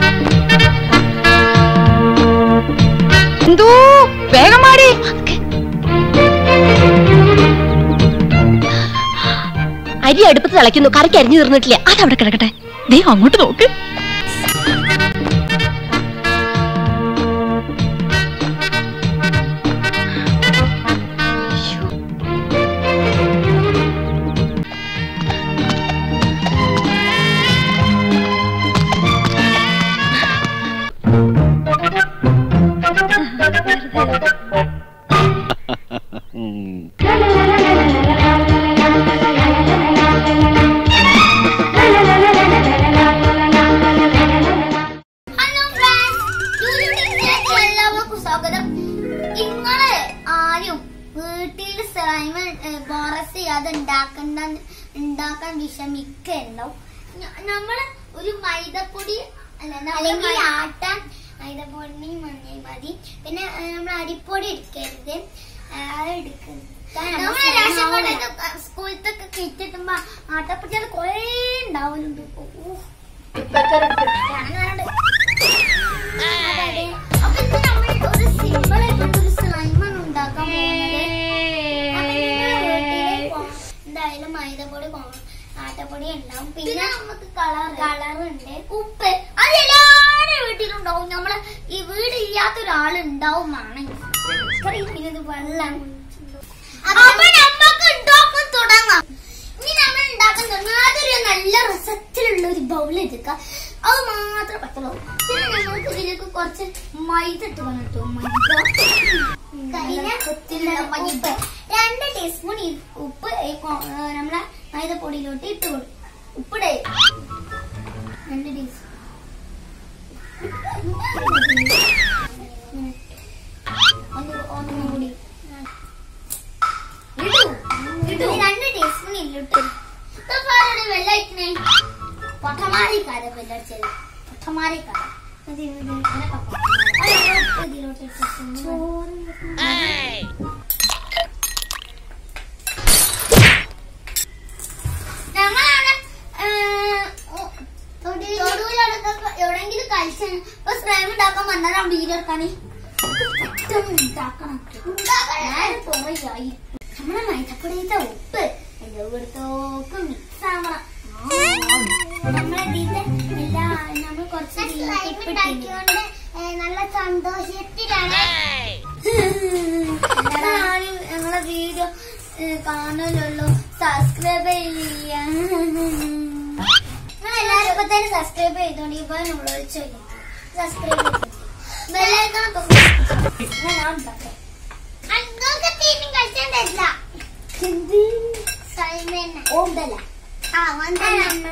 എന്തോ വേഗം മാടി അരി അടുപ്പത്ത് തിളയ്ക്കുന്നു കറിക്ക് അരിഞ്ഞു തീർന്നിട്ടില്ല അതവിടെ കിടക്കട്ടെ ദേ അങ്ങോട്ട് നോക്ക് ഹലോ ഫ്രണ്ട്സ് യൂട്യൂബിലേക്ക് എല്ലാവർക്കും സ്വാഗതം നിങ്ങള് ആരും വീട്ടിൽ സ്ലൈം ബോറസ് ചെയ്യാതെ ഉണ്ടാക്കണ്ട ഉണ്ടാക്കാൻ വിഷമിക്കുണ്ടാവും നമ്മള് ഒരു മൈദപ്പൊടി അല്ല അല്ലെങ്കിൽ ആട്ടാൻ മൈദപ്പൊടി മഞ്ഞൾ മതി പിന്നെ നമ്മൾ അരിപ്പൊടി എടുക്കരുത് ആ, അത് എടുക്കുന്നത് സ്കൂളത്തൊക്കെ കിട്ടിട്ടുമ്പോ ആട്ടപ്പൊടി അത് കൊറേ ഉണ്ടാവലുണ്ട് ഊഹ്. ഞാനാണ് അതെ. അപ്പൊ ഇന്ന് നമ്മൾ ഒരു സിമ്പിൾ ആയിട്ടുള്ള ഒരു സ്ലൈമാണ് ഉണ്ടാക്കാൻ പോകുന്നത് അപ്പൊ നിങ്ങളെ വീട്ടില് കൊ- എന്തായാലും മൈദപ്പൊടി കൊ- ആട്ടപ്പൊടി ഉണ്ടാവും പിന്നെ നമുക്ക് കളർ കളർ ഉണ്ട് ഉപ്പ് അത് എല്ലാവരുടെ വീട്ടിലും ഉണ്ടാവും നമ്മള് ഈ വീട് ഇല്ലാത്ത ഒരാളുണ്ടാവും ആണെങ്കിൽ പിന്നെ ഇത് വെള്ളം അപ്പൊ നമുക്ക് ഉണ്ടാക്കാൻ തുടങ്ങാം ഇനി നമ്മൾ ഉണ്ടാക്കാൻ തുടങ്ങാം അതൊരു നല്ല രസത്തിലുള്ള ഒരു ബൗൾ എടുക്കുക അത് മാത്രം പറ്റുള്ളൂ പിന്നെ ഞങ്ങൾക്ക് ഇതിലേക്ക് കുറച്ച് മൈദ ഇട്ട് വന്നിട്ടു മൈദ പിന്നെ ഉപ്പ് രണ്ട് ടീസ്പൂൺ ഉപ്പ് ഈ കൊ- ഏ, നമ്മളെ മൈദപ്പൊടിയിലോട്ട് ഇട്ട് കൊടുക്കും ഉപ്പിടേ രണ്ട് ടീസ്പൂൺ ഒന്ന് ഒന്നും കൂടി ഇടൂ ഇടൂ രണ്ട് ടീസ്പൂൺ ഇല്ലിട്ട് ഇതൊക്കെ വെള്ളയിക്കണേ പൊട്ടമാരിക്കാരെ വെല്ലടിച്ചത് പൊട്ടമാരിക്കാരെ ഇത് ഇത് ഇങ്ങനൊക്കെ പൊട്ടമാരി. അത് ഞങ്ങൾ ഇതിലോട്ട് ഇട്ടിട്ടുണ്ട്. ഞങ്ങളവിടെ ഏഹ്, ഓ, തൊടുവിലൊക്കെ എവിടെങ്കിലും കഴിച്ചു ഇപ്പൊ സ്പ്രേം ഉണ്ടാക്കാൻ വന്നതാണ് വീഡിയോ എടുക്കാന് പെട്ടെന്ന് ഉണ്ടാക്കണം ഞാൻ കുറേയായി നമ്മളെ മൈദപ്പൊടിയത്തെ ഉപ്പ് എല്ലായിടത്തോക്ക് മിക്സ് ആവണം നമ്മളെ ഇതിന്റെ എല്ലാ നമ്മൾ കുറച്ച് ഉണ്ടാക്കിയോണ്ട് നല്ല സന്തോഷത്തിലാണ് എല്ലാവരും ഞങ്ങളെ വീഡിയോ കാണലുള്ളൂ സബ്സ്ക്രൈബ് ചെയ്യാൻ നിങ്ങൾ എല്ലാവരും ഇപ്പൊ തന്നെ സബ്സ്ക്രൈബ് ചെയ്തോണ്ട് ഇപ്പൊ നമ്മളോട് ചോദിക്കും സബ്സ്ക്രൈബ് ബെല്ലൈക്കണൊക്കെ ഞാൻ ഉണ്ടാക്കാം അങ്ങോട്ട് തീരും കഴിച്ചിട്ടില്ല ഓന്തല്ല ആ ഓന്തല്ല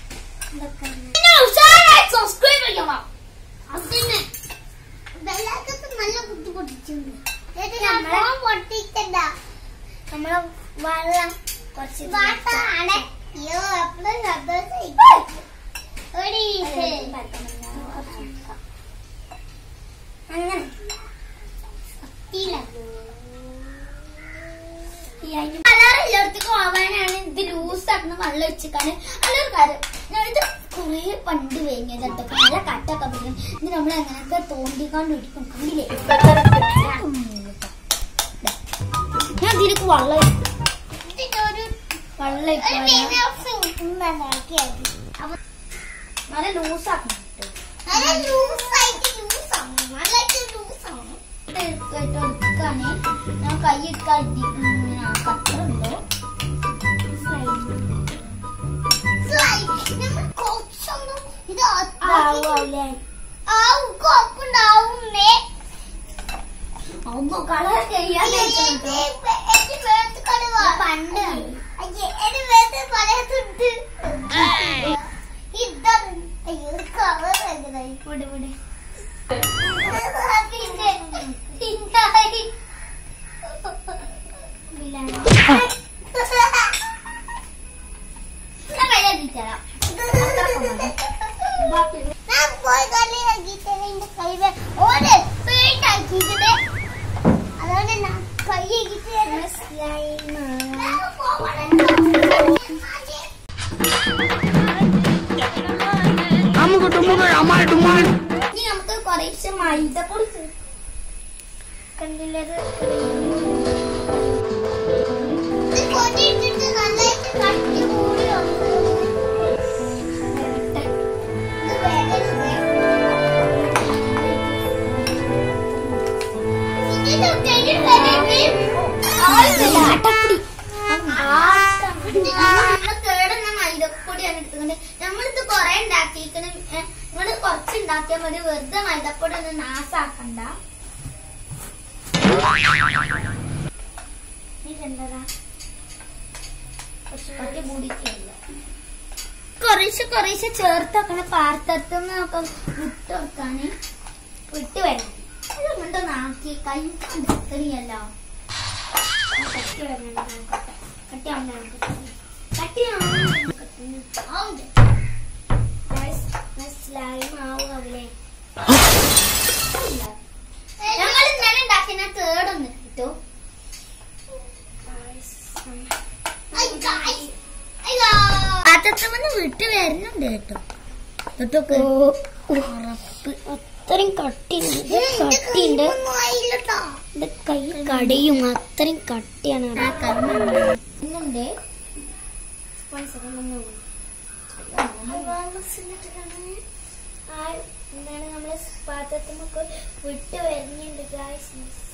സബ്സ്ക്രൈബ് ചെയ്യണം അതിന് ബെല്ലൈക്കത്ത് നല്ല കുത്തി പൊട്ടിച്ചിട്ടുണ്ട് നമ്മളെ പൊട്ടിക്കണ്ട നമ്മളെ വെള്ളം കുറച്ച് വാട്ടാണ് അയ്യോ അപ്പഴും അങ്ങനെ കളർ എല്ലായിടത്തേക്കും ആവാനാണ് ഇത് ലൂസ് ആക്കുന്ന വെള്ളം വെച്ചിക്കാണ് നല്ലൊരു കാര്യം ഞാൻ ഇത് കുറേ പണ്ട് വേങ്ങിയത് കേട്ടോ നല്ല കട്ടൊക്കെ വരും ഇത് നമ്മൾ എങ്ങനെയൊക്കെ തോണ്ടിക്കാണ്ട് ഇരിക്കും കണ്ടില്ലേ ഞാൻ ഇതിലേക്ക് വെള്ളം വെള്ളം നല്ല ലൂസാക്കണം നല്ല ലൂസായിട്ട് ലൂസാണ് നല്ലതായിട്ട് ലൂസാണ് എടുക്കാണ് ഞാൻ കൈ എടുക്കാൻ കത്തറുണ്ടോ ഇത് കൊപ്പുണ്ടാവുന്നേ കളർ ചെയ്യാൻ പണ്ട് ഇതാണ് അയ്യോ കളർ ഇവിടെ ഇവിടെ പിന്നെ പിന്നായി അതുകൊണ്ട് ഞാൻ കൈ അമ്മുക്ക് തുമ്മുക്ക് അമ്മ ഇനി നമുക്ക് കുറേശ്ശെ മൈദപ്പൊടി ചേർക്കാം. കണ്ടില്ലേ ഇത്? ഇത് പൊടി ഇട്ടിട്ട് നന്നായിട്ട് കട്ടി കൂടി വന്നു. വരട്ടെ. ഇത് വേഗരുതേ. ഇതിന്റെ ഉള്ളിൽ വരട്ടെ. ആവശ്യമില്ല. ആട്ടപ്പൊടി. ആട്ടപ്പൊടി. നമ്മള് കേടുന്ന മൈദപ്പൊടിയാണ് എടുത്തുകൊണ്ട് നമ്മളിത് കൊറേ ഉണ്ടാക്കിയിരിക്കണം നിങ്ങള് കുറച്ച് ഉണ്ടാക്കിയാൽ മതി വെറുതെ മൈദപ്പൊടി ഒന്ന് നാസാക്കണ്ട ഇതെന്താ കുറച്ചുകൂടി കൂടിയിട്ടില്ല കുറേശ്ശെ കുറേശ്ശെ ചേർത്ത് വെക്കണം പാർത്തത്തുനിന്നൊക്കെ വിട്ട് വെക്കാന് വിട്ട് വരണം അതുകൊണ്ടൊന്ന് ആക്കി കൈ കണ്ടിയല്ലോ കട്ടി വരണം നോക്കട്ടെ കട്ടി ആവണ്ട കട്ടി ആവുണ്ട് സ്ലൈം ആവുകല്ലേ ഞങ്ങൾ ഇന്നലെ ഉണ്ടാക്കിയ തേടൊന്ന് കിട്ടും പാത്രത്തിൽ വിട്ട് വരുന്നുണ്ട് കേട്ടോ തൊട്ടൊക്കെ ഉറപ്പ് അത്രയും കട്ടിയുണ്ട് കട്ടിയുണ്ട് ഇത് കൈ കടയും അത്രയും കട്ടിയാണ് ഇന്നുണ്ട് എന്താണ് നമ്മളെ പാത്രത്തിനൊക്കെ വിട്ട് വരുന്നുണ്ട് ഗായ്സ്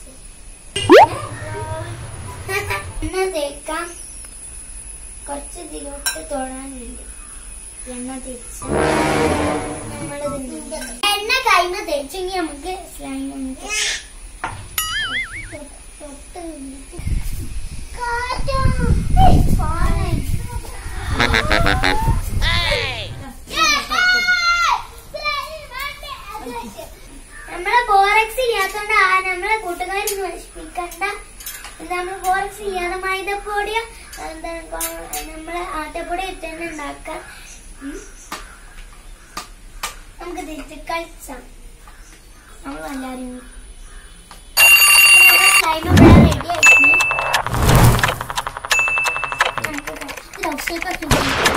എണ്ണ തേക്കാം കുറച്ച് ഇതിലോട്ട് തൊടാനുണ്ട് എണ്ണ തേച്ച് നമ്മളിത് എണ്ണ കൈമ തേച്ചെങ്കിൽ നമുക്ക് സ്ലൈം നമുക്ക് തൊട്ട് നിന്നിട്ട് കാറ്റാ. ഏയ്, ഫാനെ. നമ്മളെ ബോറക്സ് ഇല്ലാത്തോണ്ട് ആ നമ്മളെ കൂട്ടുകാരി നശിപ്പിക്കണ്ട നമ്മള് ബോറക്സ് ഇല്ലാതെ മൈദപ്പൊടിയോ എന്താണ് കൊ- നമ്മളെ ആട്ടപ്പൊടി ഇട്ട് തന്നെ ഉണ്ടാക്കാം ഉം. നമുക്ക് തിരിച്ച് കളിച്ചാം നമ്മൾ എല്ലാവരും നമ്മുടെ സ്ലൈം ഇവിടെ റെഡി ആയിട്ടുണ്ട് നമുക്ക് ലവ് ഷേപ്പ് ആക്കി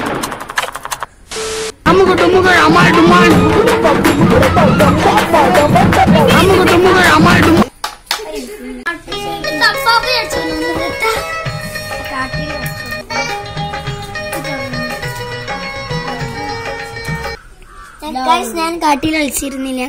അമുക്ക് ടുമുക്ക് അമാൽ ഡുമാൽ അമുക്ക് ടുമുക്ക് അമാൽ ഡുമാൽ തപ്പാപ്പി അടിച്ചു കാട്ടിൽ ഞാൻ കാട്ടിൽ കളിച്ചിരുന്നില്ല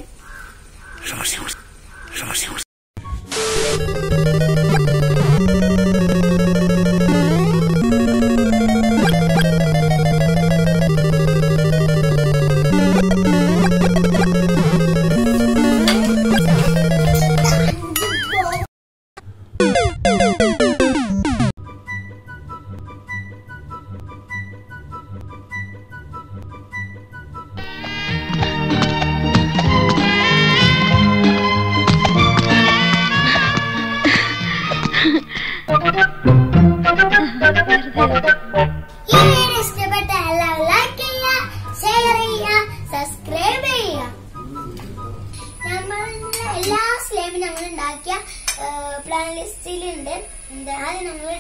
ഈ വീഡിയോ ഇഷ്ടപ്പെട്ട എല്ലാവരും ലൈക്ക് ചെയ്യുക ഷെയർ ചെയ്യുക സബ്സ്ക്രൈബ് ചെയ്യുക നമ്മളുടെ എല്ലാ സ്ലേബും ഞങ്ങൾ ഉണ്ടാക്കിയ പ്ലാൻ ലിസ്റ്റിലുണ്ട് ഉണ്ട് അത് നമ്മൾ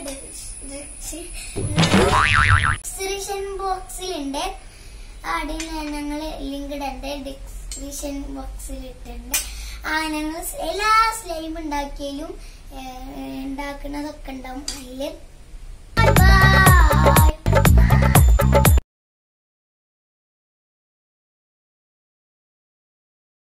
ഡിസ്ക്രിപ്ഷൻ ബോക്സിലുണ്ട് അതിൽ ഞങ്ങൾ ലിങ്ക് ഇടണ്ട് ഡിസ്ക്രിപ്ഷൻ ബോക്സിൽ ഇട്ടുണ്ട് ആ ഞങ്ങൾ എല്ലാ സ്ലൈം ഉണ്ടാക്കിയാലും ഉണ്ടാക്കുന്നതൊക്കെ ഉണ്ടാവും അതിൽ